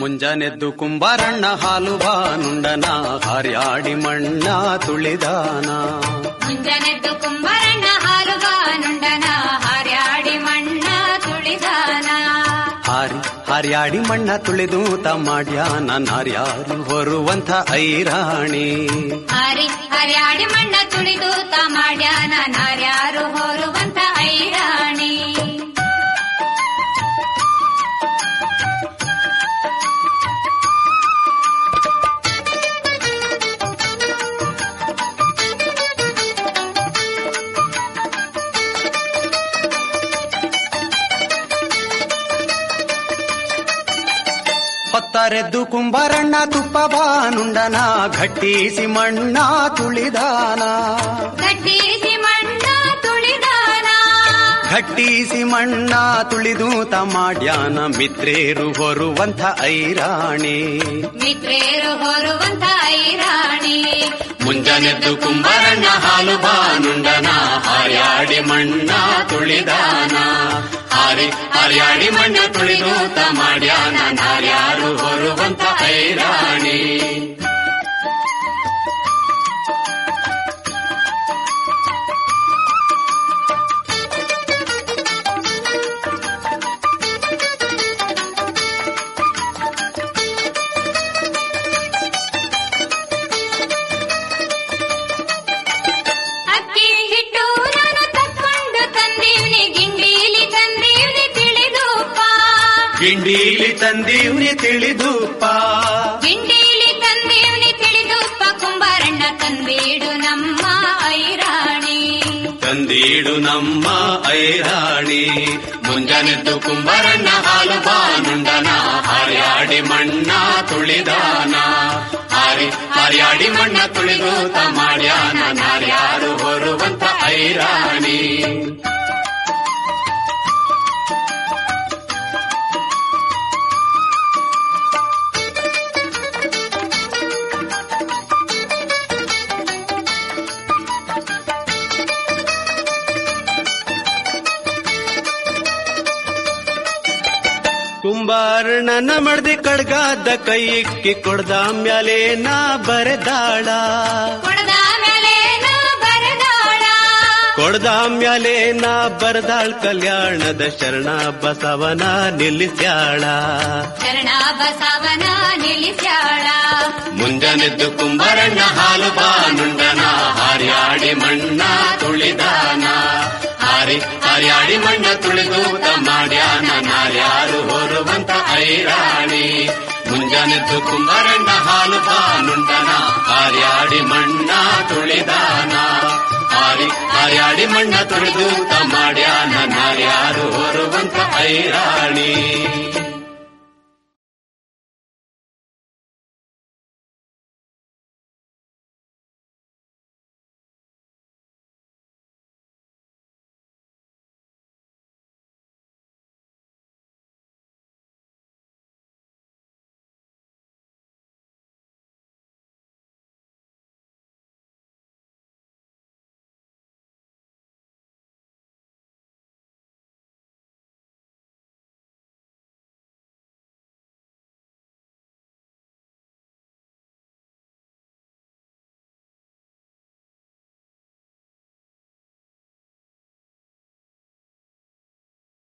ಮುಂಜಾನೆದ್ದು ಕುಂಬಾರಣ್ಣ ಹಾಲು ಬಾನುಂಡನ ಹಾರ್ಯಾಡಿ ಮಣ್ಣ ತುಳಿದಾನ ಮುಂಜಾನೆದ್ದು ಕುಂಬರಣ್ಣ ಹಾಲುಗಾನುಂಡನ ಹಾರ್ಯಾಡಿ ಮಣ್ಣ ತುಳಿದಾನ ಹಾರಿ ಹಾರ್ಯಾಡಿ ಮಣ್ಣ ತುಳಿದು ಮಾಡ್ಯಾನ ನಾರ್ಯಾರು ಹೊರುವಂಥ ಐರಾಣಿ ಹಾರಿ ಹರ್ಯಾಡಿ ಮಣ್ಣ ತುಳಿದು ತ ಮಾಡ್ಯಾನ ನಾರ್ಯಾರು ಹೋರುವಂತ ಐರಾಣಿ ಹೊತ್ತಾರೆದ್ದು ಕುಂಬಾರಣ್ಣ ತುಪ್ಪ ಬಾನುಂಡನ ಘಟ್ಟಿಸಿ ಮಣ್ಣ ತುಳಿದಾನ ಗಟ್ಟಿಸಿ ಮಣ್ಣ ತುಳಿದಾನ ಘಟ್ಟಿಸಿ ಮಣ್ಣ ತುಳಿದು ಮಾಡ್ಯಾನ ಮಿತ್ರೇರು ಹೊರುವಂಥ ಐರಾಣಿ ಮಿತ್ರೇರು ಹೊರುವಂತ ಐರಾಣಿ ಮುಂಜಾನೆದ್ದು ಕುಂಬಾರಣ್ಣ ಹಾಲು ಬಾನುಂಡನ ಹಾರ್ಯಾಡಿ ಮಣ್ಣ ತುಳಿದಾನ ಹಾರಿ ಹಾರ್ಯಾಡಿ ಮಣ್ಣ ತುಳಿದು ಮಾಡ್ಯಾನ ನಾರ್ಯಾರು ಹೊರುವಂಥ ಐರಾಣಿ ಅಕ್ಕಿ ಹಿಟ್ಟು ನಾನು ತಕ್ಕೊಂಡು ತಂದೀವ್ನಿ ಗಿಂಡೀಲಿ ತಂದೀವ್ನಿ ತಿಳಿದುಪ್ಪ ಗಿಂಡೀಲಿ ತಂದೀವ್ನಿ ತಿಳಿದುಪ್ಪ ಗಿಂಡೀಲಿ ತಂದೀವ್ನಿ ತಿಳಿದುಪ್ಪ ಕುಂಬಾರಣ್ಣ ತಂದೀಡು ನಮ್ಮ ಐರಾಣಿ ತಂದೀಡು ನಮ್ಮ ಐರಾಣಿ ಮುಂಜಾನೆದ್ದು ಕುಂಬಾರಣ್ಣ ಹಾಲು ಬಾನುಂಡನ ಹಾರ್ಯಾಡಿ ಮಣ್ಣ ತುಳಿದಾನ ಹಾರಿ ಹಾರ್ಯಾಡಿ ಮಣ್ಣ ತುಳಿದು ಮಾಡ್ಯಾನ ನಾರ್ಯಾರು ಹೊರುವಂತ ಐರಾಣಿ ಕುಂಬಾರಣ್ಣನ ಮಡ್ದಿ ಕಡ್ಗಾದ ಕೈ ಇಕ್ಕಿ ಕೊಡ್ದ ಮ್ಯಾಲೆ ನಾ ಬರೆದಾಳ ಕೊಡದ ಮೇಲೆ ನಾ ಬರದಾಳ ಕೊಡ್ದ ಮ್ಯಾಲೆ ನಾ ಬರದಾಳ್ ಕಲ್ಯಾಣದ ಶರಣ ಬಸವನ ನಿಲ್ಲಿಸ್ಯಾಳ ಶರಣ ಬಸವನ ನಿಲ್ಲಿಸ್ಯಾಳ ಮುಂಜಾನೆದ್ದು ಕುಂಬಾರಣ್ಣ ಹಾಲು ಬಾನುಂಡನ ಹಾರ್ಯಾಡಿ ಮಣ್ಣ ತುಳಿದಾನ ಹಾರಿ ಹಾರ್ಯಾಡಿ ಮಣ್ಣ ತುಳಿದು ಮಾಡ್ಯಾನ ನಾರ್ಯಾರು ಹೊರುವಂತ ಐರಾಣಿ ಮುಂಜಾನೆದ್ದು ಕುಂಬಾರಣ್ಣ ಹಾಲು ಬಾನುಂಡನ ಹಾರ್ಯಾಡಿ ಮಣ್ಣ ತುಳಿದಾನ ಹಾರಿ ಹಾರ್ಯಾಡಿ ಮಣ್ಣ ತುಳಿದು ಮಾಡ್ಯಾನ ನಾರ್ಯಾರು ಹೊರುವಂತ ಐರಾಣಿ